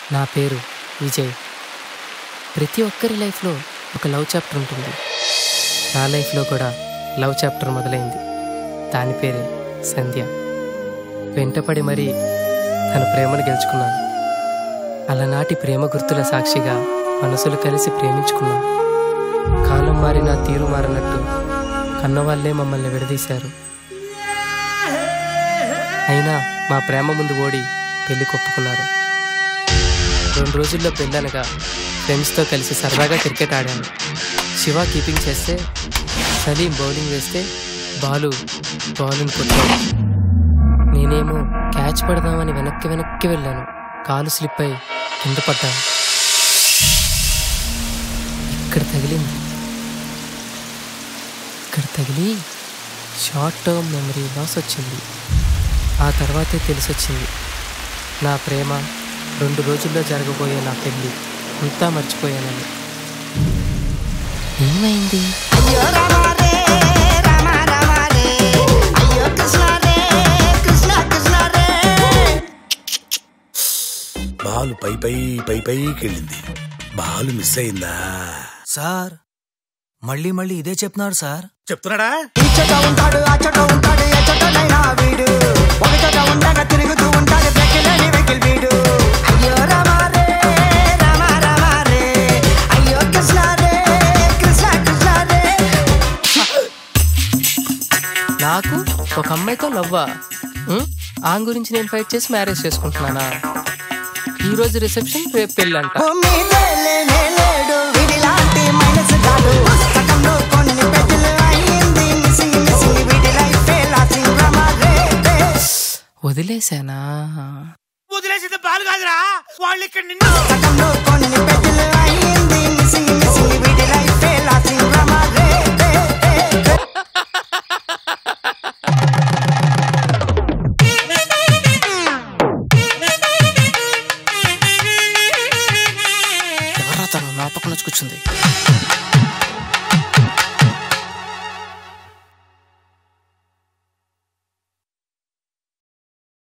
నా పేరు విజయ్ ప్రతి ఒక్కరి లైఫ్లో ఒక లవ్ చాప్టర్ ఉంటుంది నా లైఫ్లో కూడా లవ్ చాప్టర్ మొదలైంది దాని పేరే సంధ్య వెంటపడి మరీ తన ప్రేమను గెలుచుకున్నాను అలనాటి ప్రేమ గుర్తుల సాక్షిగా మనసులు కలిసి ప్రేమించుకున్నాం కాలం మారినా తీరు మారినట్టు కన్నవాళ్లే మమ్మల్ని విడదీశారు అయినా మా ప్రేమ ముందు ఓడి పెళ్లి కొప్పుకున్నారు రెండు రోజుల్లో పెళ్ళనగా ఫ్రెండ్స్తో కలిసి సరదాగా క్రికెట్ ఆడాను శివ కీపింగ్ చేస్తే సలీం బౌలింగ్ వేస్తే బాలు బౌలింగ్ కొట్టాడు నేనేమో క్యాచ్ పడదామని వెనక్కి వెనక్కి వెళ్ళాను కాలు స్లిప్ అయి కింద పడ్డాను ఇక్కడ తగిలింది ఇక్కడ తగిలి షార్ట్ టర్మ్ మెమరీ లాస్ వచ్చింది ఆ తర్వాతే తెలిసొచ్చింది నా ప్రేమ రెండు రోజుల్లో జరగబోయే నా పెళ్ళి అంతా మర్చిపోయానని ఏమైంది అయ్యో రామ రే రామ రామ రే అయ్యో కృష్ణ రే కృష్ణ కృష్ణ రే బాలు పై పై పై పైకి వెళ్ళింది బాలు మిస్ అయిందా సార్ మళ్ళీ మళ్ళీ ఇదే చెప్తున్నారు సార్ చెప్తున్నాడా ఇచ్చట ఉంటాడు అచ్చట ఉంటాడు ఎచ్చటనైనా వీడు ఒక చోట ఉండగా తిరుగుతూ ఉంటాడు వెకిలని వెకిల్ వీడు అయ్యో రామ రే రామ రామ రే అయ్యో కృష్ణ రే కృష్ణ కృష్ణ రే నాకు ఒక అమ్మాయితో లవ్వా ఉం? ఆమె గురించి నేను ఫైట్ చేసి మ్యారేజ్ చేసుకుంటున్నానా ఈ రోజు రిసెప్షన్ రేపు పెళ్ళంట భూమి లేనే లేడు వీడిలాంటి మైనస్ కాదు పుస్తకంలో కొన్ని పెద్దలు అయ్యింది మిస్సింగ్ మిస్సింగ్ వీడి లైఫ్ లాసింగ్ రామ రే రే వదిలేశానా వదిలేసింది బాలు కాదురా వాళ్ళు ఇక్కడ నిన్ను పుస్తకంలో కొన్ని పెద్దలు అయ్యింది మిస్సింగ్ మిస్సింగ్ వీడి లైఫ్ లాసింగ్ రామ రే రే రే రే ఎవరా తను నా పక్కన వచ్చి కూర్చుంది